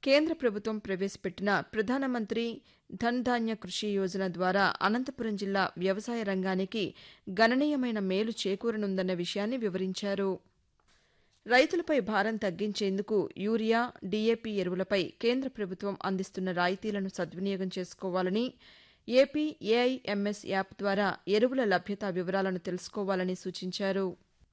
కేంద్ర ప్రభుత్వం ప్రవేశపెట్టిన ప్రధానమంత్రి ధన్ ధాన్య కృషి యోజన ద్వారా అనంతపురం జిల్లా వ్యవసాయ రంగానికి గణనీయమైన మేలు చేకూరనుందన్న విషయాన్ని వివరించారు రైతులపై భారం తగ్గించేందుకు యూరియా డీఏపీ ఎరువులపై కేంద్ర ప్రభుత్వం అందిస్తున్న రాయితీలను సద్వినియోగం చేసుకోవాలని ఏపీ ఏఐఎంఎస్ యాప్ ద్వారా ఎరువుల లభ్యత వివరాలను తెలుసుకోవాలని సూచించారు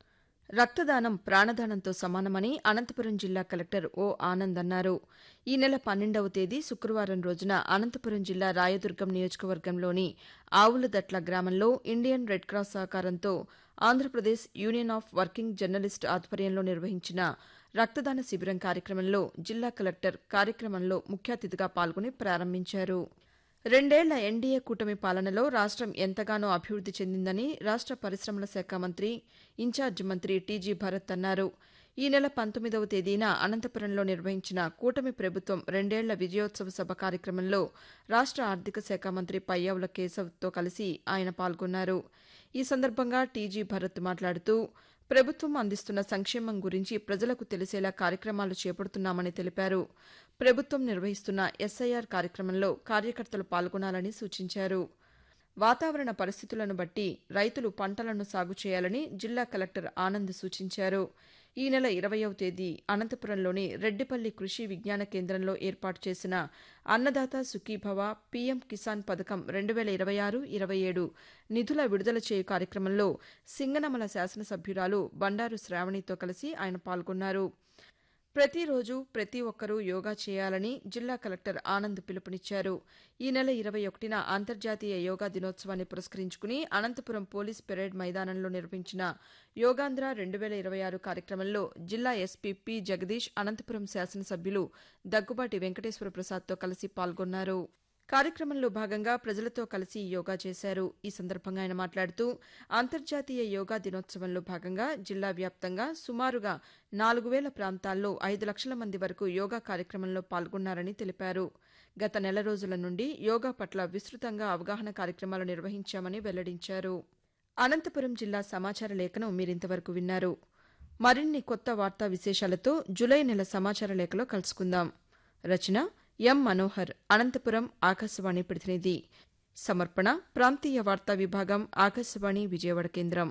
రక్తదానం ప్రాణదానంతో సమానమని అనంతపురం జిల్లా కలెక్టర్ ఓ ఆనంద్ అన్నారు ఈ నెల పన్నెండవ తేదీ శుక్రవారం రోజున అనంతపురం జిల్లా రాయదుర్గం నియోజకవర్గంలోని ఆవులదట్ల గ్రామంలో ఇండియన్ రెడ్ క్రాస్ సహకారంతో Andhra Pradesh union of working journalist ఆధ్వర్యంలో నిర్వహించిన రక్తదాన శిబిరం కార్యక్రమంలో జిల్లా కలెక్టర్ కార్యక్రమంలో ముఖ్య అతిథిగా పాల్గొని ప్రారంభించారు రెండేళ్ల ఎన్డీఏ కూటమి పాలనలో రాష్టం ఎంతగానో అభివృద్ది చెందిందని రాష్ట పరిశ్రమల శాఖ మంత్రి ఇన్ఛార్జి మంత్రి టీజీ భరత్ అన్నారు ఈ నెల పంతొమ్మిదవ తేదీన అనంతపురంలో నిర్వహించిన కూటమి ప్రభుత్వం రెండేళ్ల విజయోత్సవ సభ కార్యక్రమంలో రాష్ట ఆర్థిక శాఖ మంత్రి పయ్యావుల కేశవ్తో కలిసి ఆయన పాల్గొన్నారు ఈ సందర్భంగా టీజీ భరత్ మాట్లాడుతూ ప్రభుత్వం అందిస్తున్న సంక్షేమం గురించి ప్రజలకు తెలిసేలా కార్యక్రమాలు చేపడుతున్నామని తెలిపారు ప్రభుత్వం నిర్వహిస్తున్న ఎస్ఐఆర్ కార్యక్రమంలో కార్యకర్తలు పాల్గొనాలని సూచించారు వాతావరణ పరిస్థితులను బట్టి రైతులు పంటలను సాగు చేయాలని జిల్లా కలెక్టర్ ఆనంద్ సూచించారు ఈ నెల ఇరవయవ తేదీ అనంతపురంలోని రెడ్డిపల్లి కృషి విజ్ఞాన కేంద్రంలో ఏర్పాటు చేసిన అన్నదాత సుఖీభవ పీఎం కిసాన్ పథకం రెండు వేల ఇరవై ఆరు ఇరవై ఏడు నిధుల విడుదల చేయు కార్యక్రమంలో సింగనమల శాసనసభ్యురాలు బండారు శ్రావణితో కలిసి ఆయన పాల్గొన్నారు ప్రతిరోజు ప్రతి ఒక్కరూ యోగా చేయాలని జిల్లా కలెక్టర్ ఆనంద్ పిలుపునిచ్చారు ఈ నెల ఇరవై ఒకటిన అంతర్జాతీయ యోగా దినోత్సవాన్ని పురస్కరించుకుని అనంతపురం పోలీస్ పెరేడ్ మైదానంలో నిర్వహించిన యోగాంధ్ర రెండు వేల ఇరవై ఆరు కార్యక్రమంలో జిల్లా ఎస్పీ పి జగదీష్ అనంతపురం శాసనసభ్యులు దగ్గుబాటి వెంకటేశ్వర ప్రసాద్తో కలిసి పాల్గొన్నారు కార్యక్రమంలో భాగంగా ప్రజలతో కలిసి యోగా చేశారు ఈ సందర్భంగా ఆయన మాట్లాడుతూ అంతర్జాతీయ యోగా దినోత్సవంలో భాగంగా జిల్లా వ్యాప్తంగా సుమారుగా నాలుగు వేల ప్రాంతాల్లో ఐదు లక్షల మంది వరకు యోగా కార్యక్రమంలో పాల్గొన్నారని తెలిపారు గత నెల రోజుల నుండి యోగా పట్ల విస్తృతంగా అవగాహన కార్యక్రమాలు నిర్వహించామని వెల్లడించారు అనంతపురం జిల్లా సమాచార లేఖను మీరింతవరకు విన్నారు మరిన్ని కొత్త వార్తా విశేషాలతో జులై నెల సమాచార లేఖలో కలుసుకుందాం రచన ఎం మనోహర్ అనంతపురం ఆకాశవాణి ప్రతినిధి సమర్పణ ప్రాంతీయ వార్తా విభాగం ఆకాశవాణి విజయవాడ కేంద్రం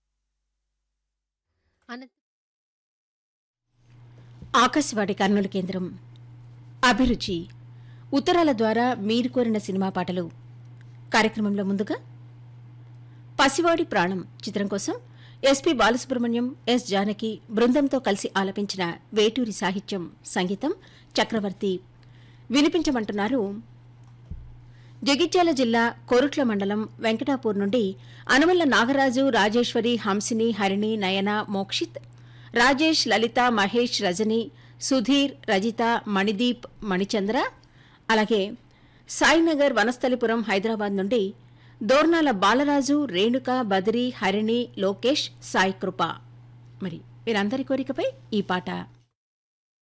ఆకాశవాణి కర్నూలు కేంద్రం అభిరుచి ఉత్తరాల ద్వారా మీరు కోరిన సినిమా పాటలు కార్యక్రమంలో ముందుగా పసివాడి ప్రాణం చిత్రం కోసం ఎస్పి బాలసుబ్రహ్మణ్యం ఎస్ జానకి బృందంతో కలిసి ఆలపించిన వేటూరి సాహిత్యం సంగీతం చక్రవర్తి వినిపించమంటున్నారు జగిత్యాల జిల్లా కోరుట్ల మండలం వెంకటాపూర్ నుండి అనుమల్ల నాగరాజు రాజేశ్వరి హంసిని హరిణి నయన మోక్షిత్ రాజేష్ లలిత మహేష్ రజని సుధీర్ రజిత మణిదీప్ మణిచంద్ర అలాగే సాయినగర్ వనస్థలిపురం హైదరాబాద్ నుండి దోర్నాల బాలరాజు రేణుక బదిరి హరిణి లోకేష్ సాయి కృప మరి వీరందరి కోరికపై ఈ పాట